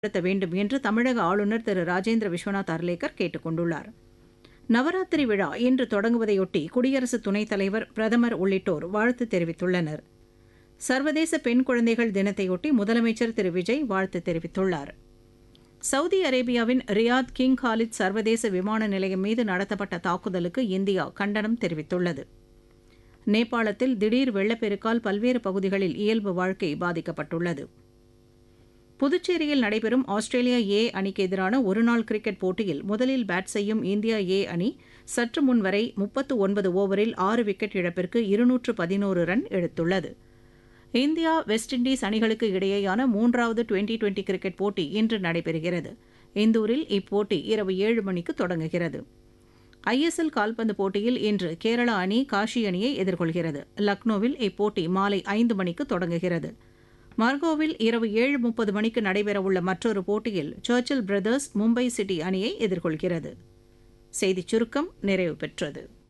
நடத்த வேண்டும் என்று தமிழக ஆளுநர் திரு ராஜேந்திர விஸ்வநாத் அர்லேக்கர் கேட்டுக் கொண்டுள்ளார் நவராத்திரி விழா இன்று தொடங்குவதையொட்டி குடியரசு துணைத் தலைவர் பிரதமர் உள்ளிட்டோர் வாழ்த்து தெரிவித்துள்ளனர் சர்வதேச பெண் குழந்தைகள் தினத்தையொட்டி முதலமைச்சர் திரு விஜய் வாழ்த்து தெரிவித்துள்ளார் சவுதி அரேபியாவின் ரியாத் கிங் காலித் சர்வதேச விமான நிலையம் மீது நடத்தப்பட்ட தாக்குதலுக்கு இந்தியா கண்டனம் தெரிவித்துள்ளது நேபாளத்தில் திடீர் வெள்ளப்பெருக்கால் பல்வேறு பகுதிகளில் இயல்பு வாழ்க்கை பாதிக்கப்பட்டுள்ளது புதுச்சேரியில் நடைபெறும் ஆஸ்திரேலியா ஏ அணிக்கு எதிரான ஒருநாள் கிரிக்கெட் போட்டியில் முதலில் பேட் செய்யும் இந்தியா ஏ அணி சற்று முன் வரை முப்பத்து ஒன்பது ஓவரில் ஆறு விக்கெட் இழப்பிற்கு இருநூற்று பதினோரு ரன் எடுத்துள்ளது இந்தியா வெஸ்ட் இண்டீஸ் அணிகளுக்கு இடையேயான மூன்றாவது டுவெண்டி டுவெண்டி கிரிக்கெட் போட்டி இன்று நடைபெறுகிறது இந்தூரில் இப்போட்டி இரவு ஏழு மணிக்கு தொடங்குகிறது ஐஎஸ்எல் கால்பந்து போட்டியில் இன்று கேரளா அணி காஷி அணியை எதிர்கொள்கிறது லக்னோவில் இப்போட்டி மாலை ஐந்து மணிக்கு தொடங்குகிறது மார்கோவில் இரவு ஏழு முப்பது மணிக்கு நடைபெறவுள்ள மற்றொரு போட்டியில் சர்ச்சில் பிரதர்ஸ் மும்பை சிட்டி அணியை எதிர்கொள்கிறது செய்திச் சுருக்கம் நிறைவு பெற்றது